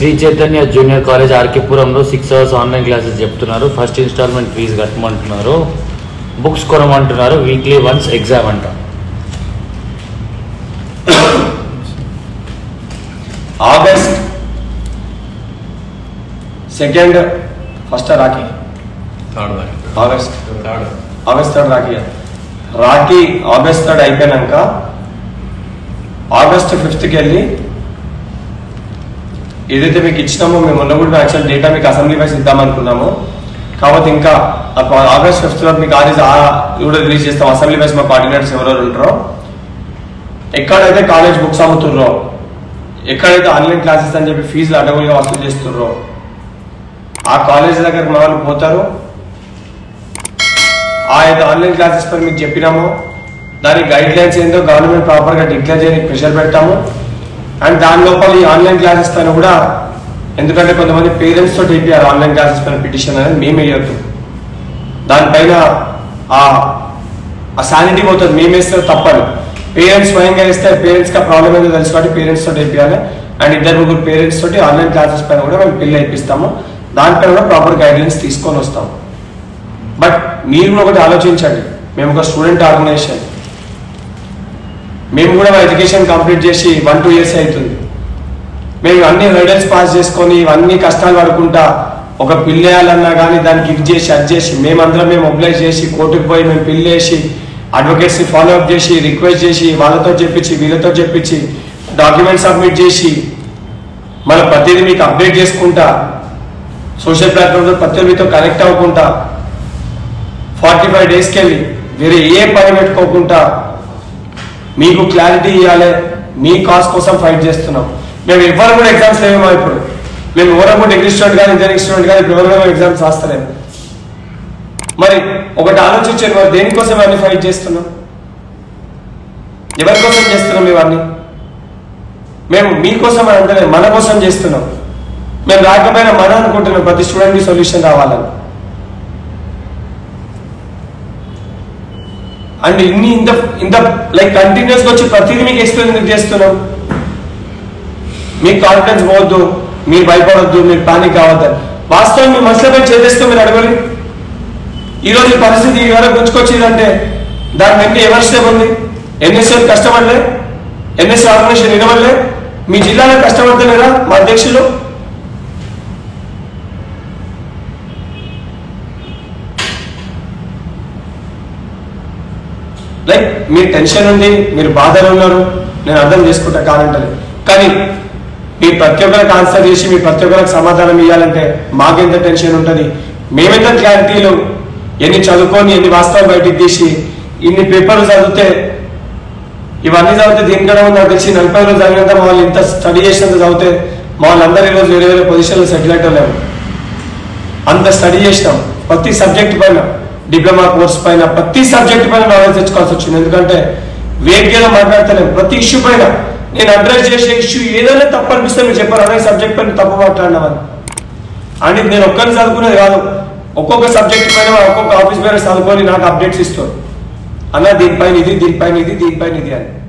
Shri Chaitanya junior college ఆర్కేపురంలో six hours online classes చెప్తున్నారు first installment fee కట్టమంటున్నారు బుక్స్ కొనమంటున్నారు వీక్లీ వన్స్ ఎగ్జామ్ అంట August second first Rakhi August August third Rakhi Rakhi August third అయిపోయాక August ఫిఫ్త్కి వెళ్ళి ఏదైతే మీకు ఇచ్చినామో మేము మొన్న కూడా యాక్చువల్ డేటా మీకు అసెంబ్లీ వైస్ ఇద్దాం అనుకున్నాము కాబట్టి ఇంకా ఆ- ఆగస్ట్ ఫిఫ్త్ లో మీకు ఆది కూడా రిలీజ్ చేస్తాం అసెంబ్లీ వైస్ మా కోఆర్డినేటర్స్ ఎవరెవరు ఉంటారో ఎక్కడైతే కాలేజ్ బుక్స్ అమ్ముతుర్రో ఎక్కడైతే ఆన్లైన్ క్లాసెస్ అని చెప్పి ఫీజులు అడవులుగా వసూలు చేస్తుర్రో ఆ కాలేజ్ దగ్గర మా వాళ్ళు పోతారు ఆ యొక్క ఆన్లైన్ క్లాసెస్ పై మీకు చెప్పినాము దాని గైడ్ లైన్స్ ఏందో గవర్నమెంట్ ప్రాపర్గా డిక్లేర్ చేయడానికి ప్రెషర్ పెట్టాము అండ్ దాని లోపల ఈ ఆన్లైన్ క్లాసెస్ పైన కూడా ఎందుకంటే కొంతమంది పేరెంట్స్ తోటి వేపియారు ఆన్లైన్ క్లాసెస్ పైన పిటిషన్ అనేది మేము వేయొద్దు దానిపైన ఆ ఆ శానిటీ పోతుంది మేము వేస్తే తప్పదు పేరెంట్స్ స్వయంగా వేస్తే పేరెంట్స్ కి ప్రాబ్లం ఏదో తెలుసు కాబట్టి పేరెంట్స్ తోటి వేపియాలి అండ్ ఇద్దరు ముగ్గురు పేరెంట్స్ తోటి ఆన్లైన్ క్లాసెస్ పైన కూడా మేము పిల్లలు వేపిస్తాము దానిపైన కూడా ప్రాపర్ గైడ్లైన్స్ తీసుకొని వస్తాము బట్ మీరు కూడా ఒకటి ఆలోచించండి మేము ఒక స్టూడెంట్ ఆర్గనైజేషన్ మేము కూడా మా ఎడ్యుకేషన్ కంప్లీట్ చేసి వన్ టూ ఇయర్స్ అవుతుంది మేము అన్ని హర్డల్స్ పాస్ చేసుకొని ఇవన్నీ కష్టాలు పడుకుంటా ఒక పిల్ వేయాలన్నా కానీ దానికి ఇది చేసి అది చేసి మేమందరం మేము మొబిలైజ్ చేసి కోర్టుకు పోయి మేము పిల్ వేసి అడ్వకేట్స్ ఫాలో అప్ చేసి రిక్వెస్ట్ చేసి వాళ్ళతో చెప్పించి వీళ్ళతో చెప్పించి డాక్యుమెంట్ సబ్మిట్ చేసి మళ్ళీ ప్రతిదీ మీకు అప్డేట్ చేసుకుంటా సోషల్ ప్లాట్ఫామ్లో ప్రతి మీతో కనెక్ట్ అవ్వకుండా ఫార్టీ ఫైవ్ డేస్కి వెళ్ళి వేరే ఏ పని పెట్టుకోకుండా మీకు క్లారిటీ ఇవ్వాలి మీ కాస్ కోసం ఫైట్ చేస్తున్నాం మేము ఎవరు కూడా ఎగ్జామ్స్ లేమో ఇప్పుడు మేము ఎవరు కూడా డిగ్రీ స్టూడెంట్ కానీ ఇంజనీరింగ్ స్టూడెంట్ కానీ ఇప్పుడు ఎవరు కూడా ఎగ్జామ్స్ రాస్తలేము మరి ఒకటి ఆలోచించారు మరి దేనికోసం అన్ని ఫైట్ చేస్తున్నాం ఎవరి కోసం చేస్తున్నాం ఇవన్నీ మేము మీకోసం అని అంటే మన కోసం చేస్తున్నాం మేము రాకపోయినా మన అనుకుంటున్నాం ప్రతి స్టూడెంట్కి సొల్యూషన్ రావాలని అండ్ ఇన్ని ఇంత ఇంత లైక్ కంటిన్యూస్ వచ్చి ప్రతిదీ మీకు ఎక్స్ప్లెయిన్ ఎందుకు చేస్తున్నాం మీకు కాన్ఫిడెన్స్ పోవద్దు మీరు భయపడొద్దు మీరు పానిక్ కావద్దు వాస్తవం మీ మనసులపై చేసేస్తే మీరు అడగలి ఈ రోజు ఈ పరిస్థితి ఈ వరకు గుంచుకొచ్చిందంటే దాని వెంట ఎవరి స్టెప్ ఉంది ఎన్ఎస్ఎల్ కష్టపడలే ఎన్ఎస్ఎల్ ఆర్గనైజేషన్ వినవల్లే మీ జిల్లాలో కష్టపడతలేరా మా అధ్యక్షులు లైక్ మీరు టెన్షన్ ఉంది మీరు బాధలో ఉన్నారు నేను అర్థం చేసుకుంటా కాదంటది కానీ మీ ప్రతి ఒక్కరికి ఆన్సర్ చేసి మీ ప్రతి ఒక్కరికి సమాధానం ఇవ్వాలంటే మాకెంత టెన్షన్ ఉంటుంది మేమెంత క్లారిటీలు ఎన్ని చదువుకొని ఎన్ని వాస్తవం బయటికి తీసి ఇన్ని పేపర్లు చదివితే ఇవన్నీ చదివితే దీనికన్నా ముందు నాకు తెలిసి నలభై రోజులు చదివినంత మా వాళ్ళు ఇంత స్టడీ చేసినంత చదివితే మా వాళ్ళందరూ ఈరోజు వేరే వేరే పొజిషన్లో సెటిల్ అయ్యలేము అంత స్టడీ చేసినాం ప్రతి సబ్జెక్ట్ పైన డిప్లొమా కోర్స్ పైన ప్రతి సబ్జెక్ట్ పైన నాలెడ్జ్ తెచ్చుకోవాల్సి వచ్చింది ఎందుకంటే వేగ్యంగా మాట్లాడతలేము ప్రతి ఇష్యూ పైన నేను అడ్రస్ చేసే ఇష్యూ ఏదైనా తప్పు అనిపిస్తే మీరు చెప్పారు అదే సబ్జెక్ట్ పైన తప్పు మాట్లాడినామని అని నేను ఒక్కరిని చదువుకునేది కాదు ఒక్కొక్క సబ్జెక్ట్ పైన ఒక్కొక్క ఆఫీస్ పైన చదువుకొని నాకు అప్డేట్స్ ఇస్తారు అన్న దీనిపైన ఇది దీనిపైన ఇది దీనిపైన ఇది అని